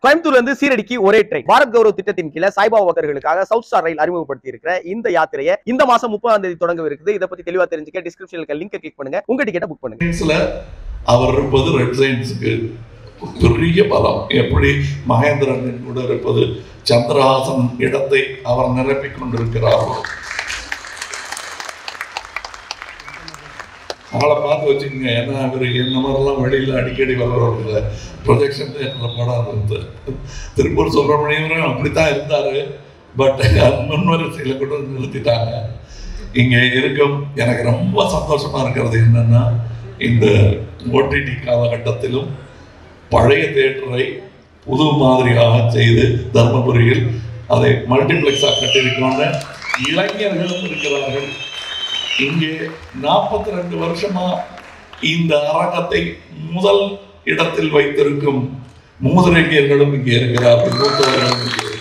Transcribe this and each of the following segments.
கோயம்புத்தூர்ல இருந்து சீரடிக்கு ஒரே ட்ரெயின் பாரத் கௌரவ் திட்டத்தின் கீழ சாய்பாபா பக்தர்களுக்காக சவுத் ஸ்டார் ரயில் அறிமுகப்படுத்தி இருக்கிற இந்த யாத்திரையை இந்த மாசம் முப்பதாம் தேதி தொடங்க இருக்குது இதை பத்தி தெளிவா தெரிஞ்சுக்க டிஸ்கிரிப்ஷன்ல இருக்க லிங்க் கிளிக் பண்ணுங்க உங்க டிக்கெட்டை புக் பண்ணுங்க சயின்ஸ்ல அவர் இருப்பது ரெட் சயின்ஸுக்கு பெரிய பலம் எப்படி மகேந்திரன் கூட இருப்பது சந்திரஹாசன் இடத்தை அவர் நிரப்பிக் கொண்டிருக்கிறாரோ அவளை பார்த்து வச்சுக்கோங்க ஏன்னா அவர் என்ன மாதிரிலாம் வெளியில் அடிக்கடி வர்றவங்க ப்ரொஜெக்ஷன் தேட்டரில் படம் இருந்து திருப்பூர் சுப்பிரமணியரும் அப்படித்தான் இருந்தார் பட் முன்வரிசையில் கூட நிறுத்திட்டாங்க இங்கே இருக்கும் எனக்கு ரொம்ப சந்தோஷமா இருக்கிறது என்னன்னா இந்த ஓடிடி காலகட்டத்திலும் பழைய தேட்டரை புது மாதிரியாக செய்து தர்மபுரியில் அதை மல்டிப்ளெக்ஸாக கட்டியிருக்கோன்னு இளைஞர்களும் இருக்கிறார்கள் இங்கே நாற்பத்தி ரெண்டு வருஷமா இந்த அரங்கத்தை முதல் இடத்தில் வைத்திருக்கும் மூதறிஞர்களும் இங்கே இருக்கிறார்கள் மூத்தவர்களும் இங்கே இருக்கிறார்கள்.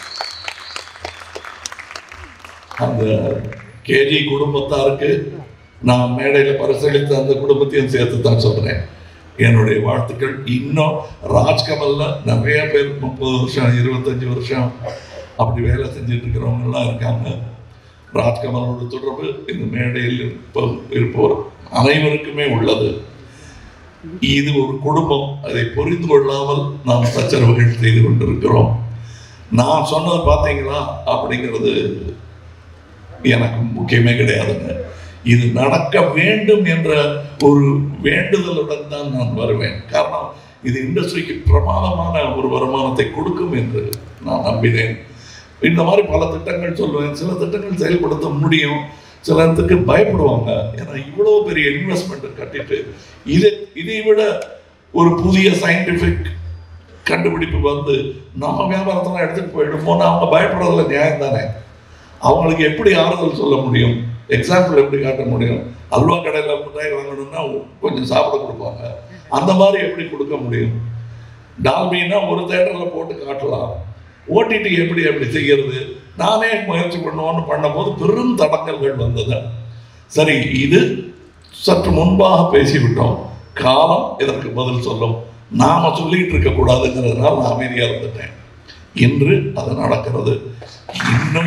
அந்த கேஜி குடும்பத்தாருக்கு நான் மேடையில் பரிசீலித்த அந்த குடும்பத்தையும் சேர்த்து தான் சொல்றேன் என்னுடைய வாழ்த்துக்கள் இன்னும் ராஜ்கமல்ல நிறைய பேர் முப்பது வருஷம் இருபத்தஞ்சு வருஷம் அப்படி வேலை செஞ்சுட்டு இருக்கிறவங்க எல்லாம் இருக்காங்க ராஜ்கமலோட தொடர்பு இந்த மேடையில் இருப்ப இருப்பவர் அனைவருக்குமே உள்ளது இது ஒரு குடும்பம் அதை புரிந்து கொள்ளாமல் நாம் சச்சரவுகள் செய்து கொண்டிருக்கிறோம் நான் சொன்னது பார்த்தீங்களா அப்படிங்கிறது எனக்கு முக்கியமே கிடையாதுங்க இது நடக்க வேண்டும் என்ற ஒரு வேண்டுதலுடன் தான் நான் வருவேன் காரணம் இது இண்டஸ்ட்ரிக்கு பிரமாதமான ஒரு வருமானத்தை கொடுக்கும் என்று நான் நம்பினேன் இந்த மாதிரி பல திட்டங்கள் சொல்லுவேன் சில திட்டங்கள் செயல்படுத்த முடியும் சிலத்துக்கு பயப்படுவாங்க ஏன்னா இவ்வளோ பெரிய இன்வெஸ்ட்மெண்ட் கட்டிட்டு இது இதை விட ஒரு புதிய சயின்டிஃபிக் கண்டுபிடிப்பு வந்து நம்ம வியாபாரத்தெல்லாம் எடுத்துட்டு போயிடுமோன்னு அவங்க பயப்படுறதுல நியாயம் தானே அவங்களுக்கு எப்படி ஆறுதல் சொல்ல முடியும் எக்ஸாம்பிள் எப்படி காட்ட முடியும் அல்வா கடையில் மிட்டாய் வாங்கணும்னா கொஞ்சம் சாப்பிட கொடுப்பாங்க அந்த மாதிரி எப்படி கொடுக்க முடியும் டால்மின்னா ஒரு தேட்டரில் போட்டு காட்டலாம் ஓடிடி எப்படி எப்படி செய்கிறது நானே முயற்சி பண்ணுவோன்னு பண்ணும்போது பெரும் தடங்கல்கள் வந்தது சரி இது சற்று முன்பாக பேசிவிட்டோம் காலம் இதற்கு பதில் சொல்லும் நாம சொல்லிட்டு இருக்க கூடாதுங்கிறதுனால நான் அமைதியா இருந்துட்டேன் இன்று அது நடக்கிறது இன்னும்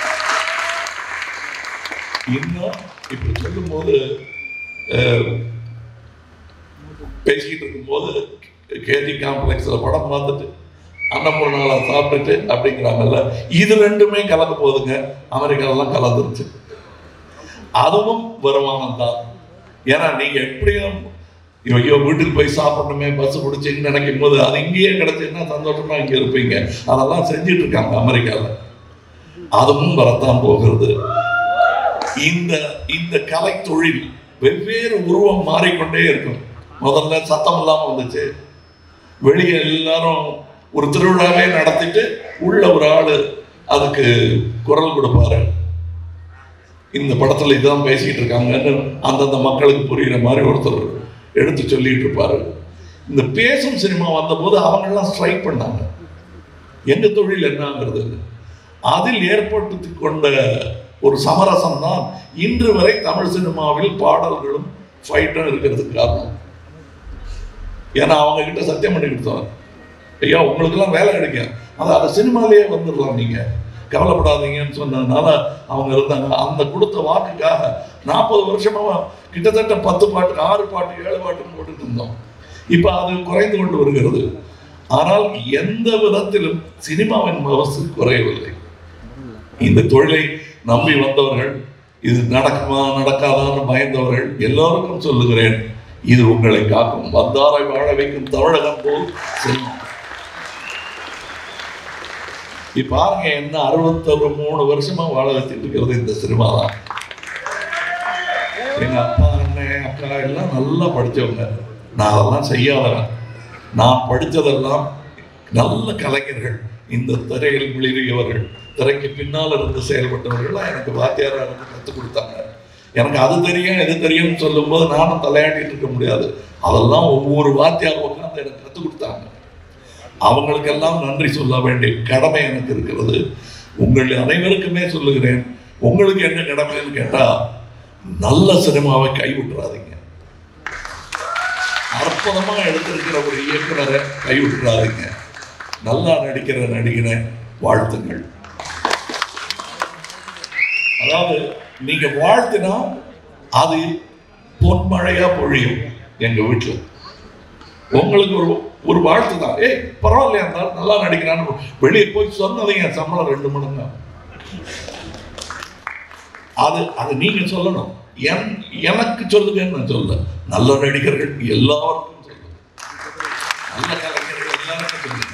இன்னும் இப்படி சொல்லும்போது அஹ், பேசிக்கிட்டு இருக்கும்போது கேஜி காம்ப்ளெக்ஸில் படம் பார்த்துட்டு அன்னபூர்ணால சாப்பிட்டுட்டு அப்படிங்கிறாங்கல்ல இது ரெண்டுமே கலக்க போகுதுங்க அமெரிக்காலெல்லாம் கலந்துருச்சு அதுவும் வருமானம் தான் ஏன்னா நீங்க எப்படியும் ஐயோ வீட்டுக்கு போய் சாப்பிடணுமே பஸ் பிடிச்சிங்கன்னு நினைக்கும் போது அது இங்கேயே கிடைச்சுன்னா சந்தோஷமா இங்க இருப்பீங்க அதெல்லாம் செஞ்சுட்டு இருக்காங்க அமெரிக்காவில் அதுவும் வரத்தான் போகிறது இந்த இந்த கலை தொழில் வெவ்வேறு உருவம் மாறிக்கொண்டே இருக்கும் முதல்ல சத்தம் இல்லாம வந்துச்சு வெளியே எல்லாரும் ஒரு திருவிழாவே நடத்திட்டு உள்ள ஒரு ஆளு அதுக்கு குரல் கொடுப்பாரு இந்த படத்துல இதான் பேசிட்டு இருக்காங்கன்னு அந்தந்த மக்களுக்கு புரியுற மாதிரி ஒருத்தர் எடுத்து சொல்லிட்டு இருப்பாரு இந்த பேசும் சினிமா வந்தபோது அவங்கெல்லாம் ஸ்ட்ரைக் பண்ணாங்க எங்க தொழில் என்னங்கிறது அதில் ஏற்படுத்தி கொண்ட ஒரு சமரசம் தான் இன்று வரை தமிழ் சினிமாவில் பாடல்களும் ஃபைட்டும் இருக்கிறதுக்கு காரணம் ஏன்னா அவங்க கிட்ட சத்தியம் பண்ணி கொடுத்தோம் ஐயா உங்களுக்கெல்லாம் வேலை கிடைக்கும் அது அந்த சினிமாலேயே வந்துடலாம் நீங்க கவலைப்படாதீங்கன்னு சொன்னதுனால அவங்க இருந்தாங்க அந்த கொடுத்த வாக்குக்காக நாற்பது வருஷமா கிட்டத்தட்ட பத்து பாட்டு ஆறு பாட்டு ஏழு பாட்டுன்னு போட்டுட்டு இருந்தோம் இப்போ அது குறைந்து கொண்டு வருகிறது ஆனால் எந்த விதத்திலும் சினிமாவின் மவசு குறையவில்லை இந்த தொழிலை நம்பி வந்தவர்கள் இது நடக்குமா நடக்காதான்னு பயந்தவர்கள் எல்லோருக்கும் சொல்லுகிறேன் இது உங்களை காக்கும் வந்தாரை வாழ வைக்கும் தமிழகம் போல் சினிமா இப்ப பாருங்க என்ன அறுபத்தொரு மூணு வருஷமா வாழ வச்சுட்டு இருக்கிறது இந்த சினிமா தான் எங்க அப்பா அண்ணன் அக்கா எல்லாம் நல்லா படிச்சவங்க நான் அதெல்லாம் செய்யாதவன் நான் படித்ததெல்லாம் நல்ல கலைஞர்கள் இந்த திரையில் விளிரியவர்கள் திரைக்கு பின்னால் இருந்து செயல்பட்டவர்கள் எனக்கு வாத்தியாரா இருந்து கற்றுக் கொடுத்தாங்க எனக்கு அது தெரியும் இது தெரியும்னு சொல்லும்போது நானும் தலையாடிட்டு இருக்க முடியாது அதெல்லாம் ஒவ்வொரு வாத்தியார் உட்காந்து எனக்கு கற்றுக் கொடுத்தாங்க அவங்களுக்கெல்லாம் நன்றி சொல்ல வேண்டிய கடமை எனக்கு இருக்கிறது உங்கள் அனைவருக்குமே சொல்லுகிறேன் உங்களுக்கு என்ன கடமைன்னு கேட்டா நல்ல சினிமாவை கைவிட்டுறாதீங்க அற்புதமா எடுத்திருக்கிற ஒரு இயக்குனரை கைவிட்டுறாதீங்க நல்லா நடிக்கிற நடிகனை வாழ்த்துங்கள் அதாவது நீங்க வாழ்த்தினா அது பொன்மழையா பொழியும் எங்க வீட்டுல உங்களுக்கு ஒரு ஒரு வாழ்த்து தான் ஏய் பரவாயில்லையா இருந்தாலும் நல்லா நடிக்கிறான்னு வெளியே போய் சொன்னதைங்க சம்பளம் ரெண்டு மடங்கு ஆகும். அது அது நீங்க சொல்லணும் என் எனக்கு சொல்லுங்கன்னு நான் சொல்ல நல்ல நடிகர்கள் எல்லாருக்கும் சொல்லுங்க நல்ல கலைஞர்கள் எல்லாருக்கும் சொல்லுங்க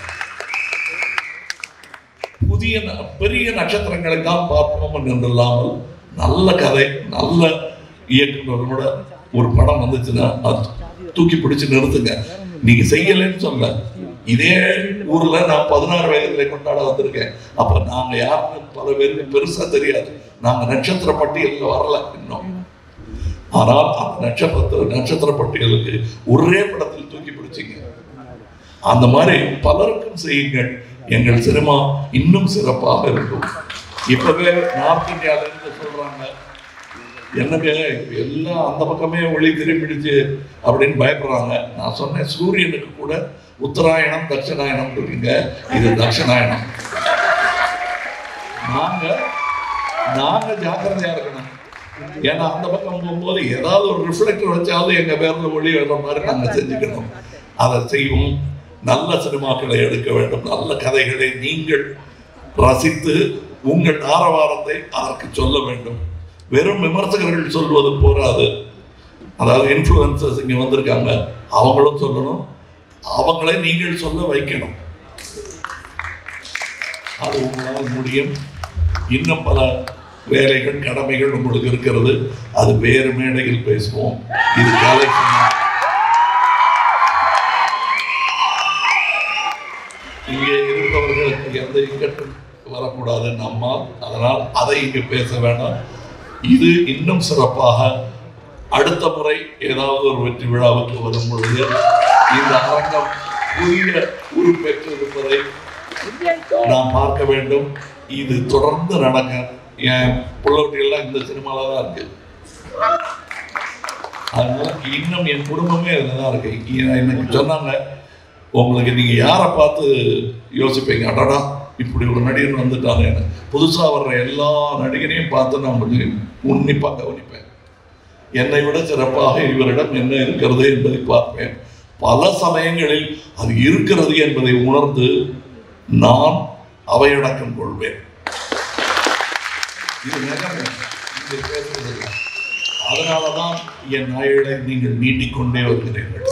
புதிய ந- பெரிய நட்சத்திரங்களை தான் பார்ப்போம் என்றில்லாமல் நல்ல கதை நல்ல இயக்குனரோட ஒரு படம் வந்துச்சுன்னா அது தூக்கி பிடிச்சு நிறுத்துங்க நீங்க செய்யலைன்னு சொல்ல இதே ஊர்ல நான் பதினாறு வயதுல கொண்டாட வந்திருக்கேன் அப்ப நாங்க யாருன்னு பல பேருக்கு பெருசா தெரியாது நாங்க நட்சத்திர பட்டியலில் வரல இன்னும் ஆனால் அந்த நட்சத்திர நட்சத்திர பட்டியலுக்கு ஒரே படத்தில் தூக்கி பிடிச்சிங்க அந்த மாதிரி பலருக்கும் செய்யுங்கள் எங்கள் சினிமா இன்னும் சிறப்பாக இருக்கும் இப்பவே நார்த் இந்தியால இருந்து சொல்றாங்க என்னங்க இப்ப எல்லாம் அந்த பக்கமே ஒளி திரும்பிடுச்சு அப்படின்னு பயப்படுறாங்க நான் சொன்னேன் சூரியனுக்கு கூட உத்தராயணம் தட்சிணாயணம் இருக்குங்க இது தட்சிணாயணம் நாங்க நாங்க ஜாக்கிரதையா இருக்கணும் ஏன்னா அந்த பக்கம் போகும்போது ஏதாவது ஒரு ரிஃப்ளெக்டர் வச்சாவது எங்க பேர்ல ஒளி வர்ற மாதிரி நாங்க செஞ்சுக்கணும் அதை செய்வோம் நல்ல சினிமாக்களை எடுக்க வேண்டும் நல்ல கதைகளை நீங்கள் ரசித்து உங்கள் ஆரவாரத்தை அதற்கு சொல்ல வேண்டும் வெறும் விமர்சகர்கள் சொல்வது போராது அதாவது இன்ஃப்ளூயன்சர்ஸ் இங்க வந்திருக்காங்க அவங்களும் சொல்லணும் அவங்களை நீங்கள் சொல்ல வைக்கணும் அது உங்களால் முடியும் இன்னும் பல வேலைகள் கடமைகள் உங்களுக்கு இருக்கிறது அது வேறு மேடையில் பேசுவோம் இது கலை சினிமா. இங்கே இருப்பவர்களுக்கு எந்த இக்கட்டும் வரக்கூடாது நம்மால் அதனால் அதை இங்கு பேச வேண்டாம் இது இன்னும் சிறப்பாக அடுத்த முறை ஏதாவது ஒரு வெற்றி விழாவுக்கு வரும் பொழுது இந்த அரங்கம் புதிய உருப்பெற்றிருப்பதை நாம் பார்க்க வேண்டும் இது தொடர்ந்து நடக்க என் பிள்ளைகள் இந்த சினிமால தான் இருக்கு அதனால இன்னும் என் குடும்பமே அதில் தான் இருக்கு இ- எனக்கு சொன்னாங்க உங்களுக்கு நீங்க யாரை பார்த்து யோசிப்பீங்க அடடா இப்படி ஒரு நடிகன் வந்துட்டாங்க புதுசா வர்ற எல்லா நடிகனையும் பார்த்து நான் கொஞ்சம் உன்னிப்பா கவனிப்பேன் என்னை விட சிறப்பாக இவரிடம் என்ன இருக்கிறது என்பதை பார்ப்பேன் பல சமயங்களில் அது இருக்கிறது என்பதை உணர்ந்து நான் அவையடக்கம் கொள்வேன் இது நிஜமே. இங்கே பேசுவதில்லை. அதனாலதான் என் ஆயுளை நீங்கள் நீட்டிக்கொண்டே வருகிறீர்கள்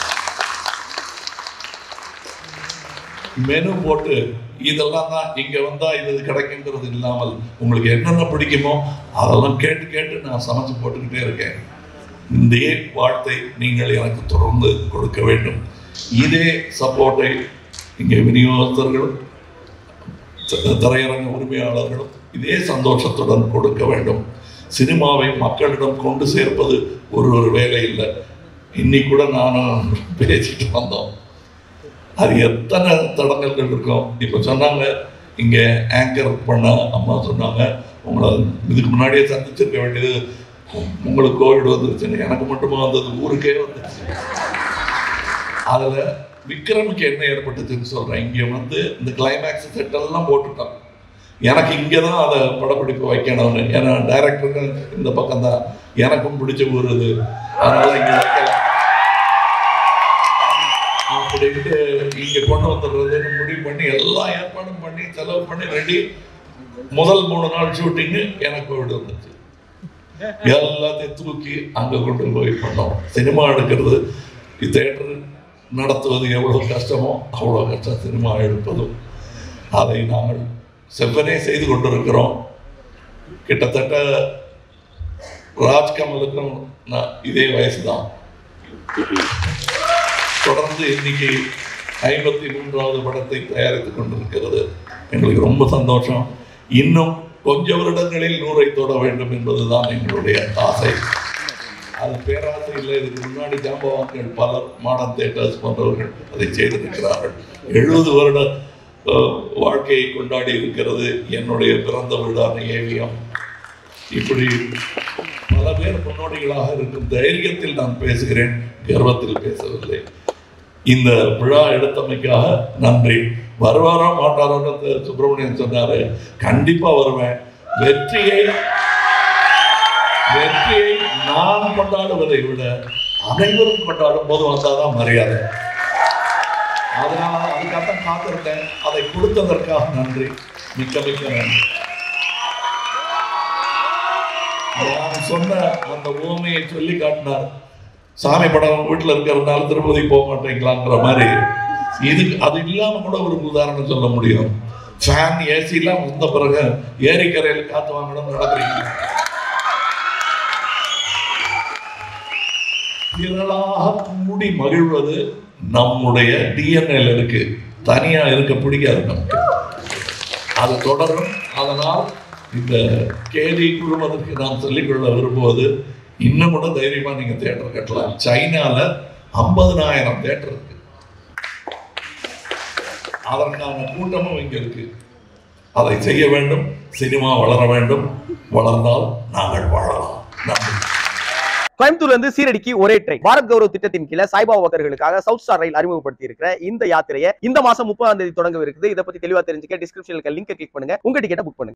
மெனு போட்டு இதெல்லாம் தான் இங்க வந்தா இது கிடைக்குங்கிறது இல்லாமல் உங்களுக்கு என்னென்ன பிடிக்குமோ அதெல்லாம் கேட்டு கேட்டு நான் சமைச்சு போட்டுக்கிட்டே இருக்கேன் இதே வாழ்த்தை நீங்கள் எனக்கு தொடர்ந்து கொடுக்க வேண்டும் இதே சப்போர்ட்டை இங்கே விநியோகஸ்தர்களும் த- திரையரங்க உரிமையாளர்களும் இதே சந்தோஷத்துடன் கொடுக்க வேண்டும் சினிமாவை மக்களிடம் கொண்டு சேர்ப்பது ஒரு ஒரு வேலை இல்லை இன்னைக்கு கூட நானும் பேசிட்டு வந்தோம் அது எத்தனை தடங்கல்கள் இருக்கும் இப்போ சொன்னாங்க இங்கே ஆங்கர் பண்ண அம்மா சொன்னாங்க உங்களை இதுக்கு முன்னாடியே சந்திச்சிருக்க வேண்டியது உங்களுக்கு கோவிட் வந்துருச்சுன்னு எனக்கு மட்டுமா வந்தது ஊருக்கே வந்துருச்சு அதில் விக்ரமுக்கு என்ன ஏற்பட்டுச்சுன்னு சொல்கிறேன் இங்கே வந்து இந்த கிளைமேக்ஸ் செட் எல்லாம் போட்டுட்டான் எனக்கு இங்கே தான் அதை படப்பிடிப்பு வைக்கணும்னு ஏன்னா டைரக்டருக்கு இந்த பக்கம் தான் எனக்கும் பிடிச்ச ஊர் இது அதனால இங்கே வைக்கலாம் அப்படின்ட்டு இங்கே கொண்டு வந்துடுறதுன்னு முடிவு பண்ணி எல்லா ஏற்பாடும் பண்ணி செலவு பண்ணி ரெடி முதல் மூணு நாள் ஷூட்டிங்கு எனக்கு கோவிட் வந்துச்சு எல்லாத்தையும் தூக்கி அங்கே கொண்டு போய் பண்ணோம் சினிமா எடுக்கிறது தேட்டர் நடத்துவது எவ்வளோ கஷ்டமோ அவ்வளோ கஷ்டம் சினிமா எடுப்பதும் அதை நாங்கள் செவ்வனே செய்து கொண்டிருக்கிறோம் கிட்டத்தட்ட ராஜ்கமலுக்கும் நான் இதே வயசு தான் தொடர்ந்து இன்னைக்கு ஐம்பத்தி மூன்றாவது படத்தை தயாரித்துக் கொண்டிருக்கிறது எங்களுக்கு ரொம்ப சந்தோஷம் இன்னும் கொஞ்ச வருடங்களில் நூறை தொட வேண்டும் என்பதுதான் எங்களுடைய ஆசை அது பேராசை இல்லை இதுக்கு முன்னாடி ஜாம்பவான்கள் பலர் மாடர்ன் தேட்டர்ஸ் போன்றவர்கள் அதை செய்திருக்கிறார்கள் எழுபது வருட அஹ், வாழ்க்கையை கொண்டாடி இருக்கிறது என்னுடைய பிறந்த வீடான ஏவியம் இப்படி பல பேர் முன்னோடிகளாக இருக்கும் தைரியத்தில் நான் பேசுகிறேன் கர்வத்தில் பேசவில்லை இந்த விழா எடுத்தமைக்காக நன்றி வருவாரோ மாட்டாரோன்னு திரு சுப்பிரமணியன் சொன்னாரு கண்டிப்பா வருவேன் வெற்றியை வெற்றியை நான் கொண்டாடுவதை விட அனைவரும் கொண்டாடும் போது வந்தாதான் மரியாதை அதனால அதுக்காகத்தான் காத்திருக்கேன் அதை கொடுத்ததற்காக நன்றி மிக்க மிக்க நன்றி நான் சொன்ன அந்த ஓமையை சொல்லி காட்டினார் சாமி படம் வீட்டில் இருக்கிறதுனால திருப்பதி போக மாட்டீங்களாங்கிற மாதிரி இது அது இல்லாம கூட ஒரு உதாரணம் சொல்ல முடியும் ஃபேன் ஏசி எல்லாம் வந்த பிறகு ஏரிக்கரையில் காத்து வாங்கணும் நடக்கிறீங்க திரளாக கூடி மகிழ்வது நம்முடைய டிஎன்ஏல இருக்கு தனியா இருக்க பிடிக்காது நமக்கு அது தொடரும் அதனால் இந்த கேலி குழுமதற்கு நான் சொல்லிக்கொள்ள விரும்புவது இன்னும் கூட தைரியமா நீங்க தேட்டர் கட்டலாம் சைனால ஐம்பதனாயிரம் தேட்டர் இருக்கு அதற்கான கூட்டமும் இங்க இருக்கு அதை செய்ய வேண்டும் சினிமா வளர வேண்டும் வளர்ந்தால் நாங்கள் வாழலாம் நன்றி கோயம்புத்தூர்ல இருந்து சீரடிக்கு ஒரே ட்ரெயின் பாரத் கௌரவ் திட்டத்தின் கீழே சாய்பாபா பக்தர்களுக்காக சவுத் ஸ்டார் ரயில் அறிமுகப்படுத்தி இருக்கிற இந்த யாத்திரையை இந்த மாசம் முப்பதாம் தேதி தொடங்க இருக்குது இதை பத்தி தெளிவா தெரிஞ்சுக்க டிஸ்கிரிப்ஷனுக்கு லிங்க் கிளிக் பண்ணுங்க உங்க டிக்கெட்டை புக் பண்ணுங்க